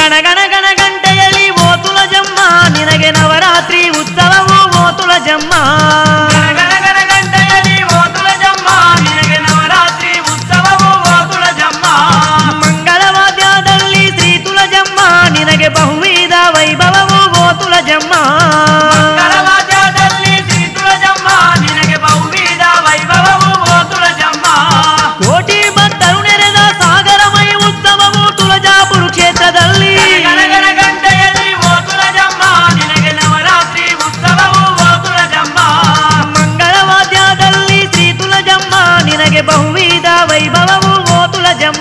ಗಣಗಣ ಗಣ ಗಂಟೆಯಲ್ಲಿ ಓ ತುಳಜಮ್ಮ ನಿನಗೆ ನವರಾತ್ರಿ ಉತ್ಸವವು ಓ ತುಳಜಮ್ಮ ಗಣ ಗಣ ಗಂಟೆಯಲ್ಲಿ ಓ ತುಳಜಮ್ಮ ನಿನಗೆ ನವರಾತ್ರಿ ಉತ್ಸವವು ಓ ತುಳಜಮ್ಮ ಮಂಗಳವಾದ್ಯದಲ್ಲಿ ಶ್ರೀ ತುಳಜಮ್ಮ ನಿನಗೆ ಬಹುವಿಧ ವೈಭವವು ಓ ತುಳಜಮ್ಮ ಕರವಾದ್ಯದಲ್ಲಿ ಶ್ರೀ ತುಳಜಮ್ಮ ನಿನಗೆ ಬಹುವಿಧ ವೈಭವವು ಓ ತುಳಜಮ್ಮ ಕೋಟಿ ಭಕ್ತರು ನೆರೆದ ಸಾಗರಮಯ ಉತ್ಸವವು ತುಳಜಾಪುರ ಕ್ಷೇತ್ರದಲ್ಲಿ ಗಣ ಗಣ ಗಂಟೆಯಲ್ಲಿ ಓ ತುಳಜಮ್ಮ ನಿನಗೆ ನವರಾತ್ರಿ ಉತ್ಸವವು ಓ ತುಳಜಮ್ಮ ಮಂಗಳವಾದ್ಯದಲ್ಲಿ ಶ್ರೀ ತುಳಜಮ್ಮ ನಿನಗೆ ಬಹುವಿಧ ವೈಭವವು ಓ ತುಳಜಮ್ಮ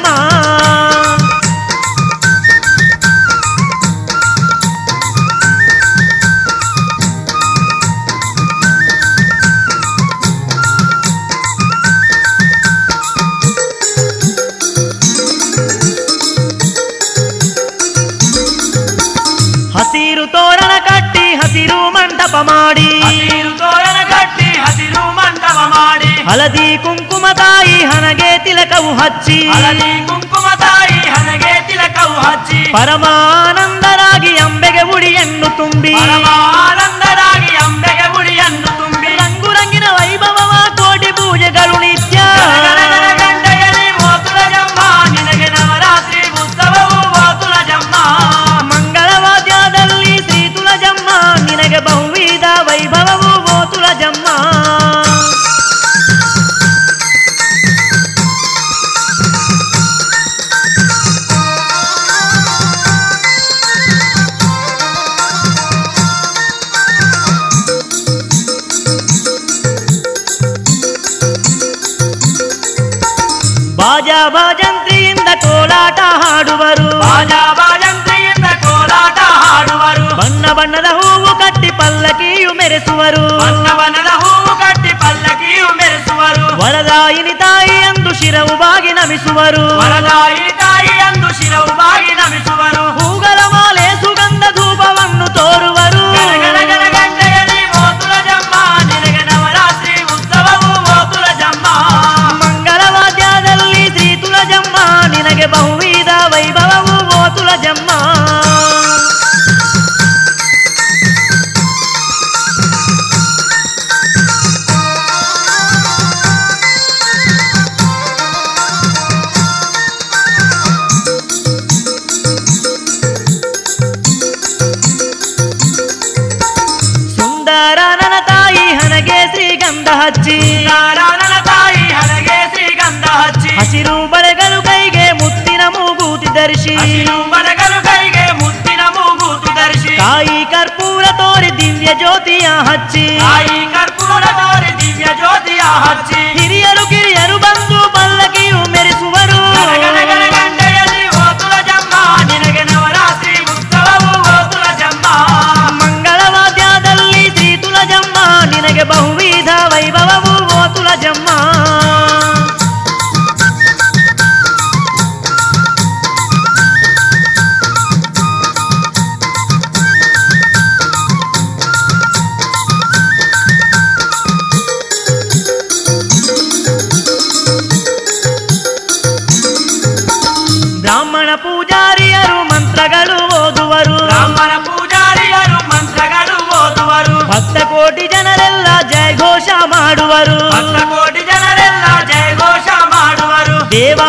ಹಸಿರು ತೋರಣ ಕಟ್ಟಿ ಹಸಿರು ಮಂಟಪ ಮಾಡಿ ಹಸಿರು ತೋರಣ ಕಟ್ಟಿ ಹಸಿರು ಮಂಟಪ ಮಾಡಿ ಹಳದಿ ಕುಂಕುಮ ತಾಯಿ ಹನಗೆ ತಿಲಕವು ಹಚ್ಚಿ ಹಳದಿ ಕುಂಕುಮ ತಾಯಿ ಹನಗೆ ತಿಲಕವು ಹಚ್ಚಿ ಪರಮಾನಂದರಾಗಿ ಅಂಬೆಗೆ ಉಡಿಯನ್ನು ತುಂಬಿ ಪರಮಾನಂದರಾಗಿ ಅಂಬೆಗೆ ಮುಡಿಯನ್ನು ತುಂಬಿ ರಂಗು ರಂಗಿನ ವೈಭವವ ಕೋಟಿ ಪೂಜೆಗಳು ನಿತ್ಯ ಗಣಗಣಗಣ ಗಂಟೆಯಲ್ಲಿ ಓ ತುಳಜಮ್ಮ ನಿನಗೆ ನವರಾತ್ರಿ ಉತ್ಸವವು ಓ ತುಳಜಮ್ಮ ಮಂಗಳವಾದ್ಯದಲ್ಲಿ ಶ್ರೀ ತುಳಜಮ್ಮ ನಿನಗೆ ಬಹುವಿಧ ವೈಭವವು ಓ ತುಳಜಮ್ಮ ಬಾಜಾ ಬಾಜಂತ್ರಿಯಿಂದ ಕೋಲಾಟ ಹಾಡುವರು ಬಾಜಾ ಬಾಜಂತ್ರಿಯಿಂದ ಕೋಲಾಟ ಹಾಡುವರು ಬಣ್ಣ ಬಣ್ಣದ ಹೂವು ಕಟ್ಟಿ ಪಲ್ಲಕಿಯು ಮೆರೆಸುವರು ಬಣ್ಣ ಬಣ್ಣದ ಹೂವು ಕಟ್ಟಿ ಪಲ್ಲಕಿಯು ಮೆರೆಸುವರು ವರದಾಯಿನಿ ತಾಯಿ ಎಂದು ಶಿರವು ಬಾಗಿ ನಮಿಸುವರು ವರದಾಯಿ ತಾಯಿ ಎಂದು ಶಿರವು ಬಾಗಿ ನಮಿಸುವರು ಹೂಗಳ ಮಾಲೆ ಸುಗಂಧ ಧೂಪವನ್ನು ತೋರುವರು ಗಣಗಣಗಣ ಗಂಟೆಯಲ್ಲಿ ಓ ತುಳಜಮ್ಮ ನಿನಗೆ ನವರಾತ್ರಿ ಉತ್ಸವವು ಓ ತುಳಜಮ್ಮ ಮಂಗಳವಾದ್ಯದಲ್ಲಿ ಶ್ರೀ ತುಳಜಮ್ಮ ನಿನಗೆ ಬಹುವಿಧ ವೈಭವವು ಓ ತುಳಜಮ್ಮ ಸುಂದರ ನನ್ನ ತಾಯಿ ಹನಗೆ ಶ್ರೀಗಂಧ ಹಚ್ಚಿ ನಾರಾಯಣನ ತಾಯಿ ಹಣಗೆ ಶ್ರೀಗಂಧ ಹಚ್ಚಿ ಹಸಿರು ಬಳೆಗಳು ಕೈಗೆ ಮುತ್ತಿನ ಮೂಗೂತಿ ಧರಿಸಿ ಹಸಿರು ಬಲಗಲು ಕೈಗೆ ಮುತ್ತಿನ ಮೂಗೂತು ಧರಿಸಿ ತಾಯಿ ಕರ್ಪೂರ ತೋರಿ ದಿವ್ಯ ಜ್ಯೋತಿಯ ಹಚ್ಚಿ ತಾಯಿ ಕರ್ಪೂರ ತೋರಿ ದಿವ್ಯ ಜ್ಯೋತಿಯ ಹಚ್ಚಿ ಹಿರಿಯರು ಕಿರಿಯರು ಬಂದು ಪಲ್ಲಕಿಯು ಮೆರೆಸುವರು ಗಣಗಣಗಣ ಗಂಟೆಯಲ್ಲಿ ಓ ತುಳಜಮ್ಮ ನಿನಗೆ ನವರಾತ್ರಿ ಉತ್ಸವವು ಓ ತುಳಜಮ್ಮ ಮಂಗಳವಾದ್ಯದಲ್ಲಿ ಶ್ರೀ ತುಳಜಮ್ಮ ನಿನಗೆ ಬಹುವಿಧ ವೈಭವವು ಓ ತುಳಜಮ್ಮ ಬ್ರಾಹ್ಮಣ ಪೂಜಾರಿಯರು ಮಂತ್ರಗಳು ಓದುವರು ಬ್ರಾಹ್ಮಣ ಪೂಜಾರಿಯರು ಮಂತ್ರಗಳು ಓದುವರು ಭಕ್ತ ಕೋಟಿ ಜನರೆಲ್ಲ ಜಯಘೋಷ ಮಾಡುವರು ಭಕ್ತ ಕೋಟಿ ಜನರೆಲ್ಲ ಜಯಘೋಷ ಮಾಡುವರು ದೇವ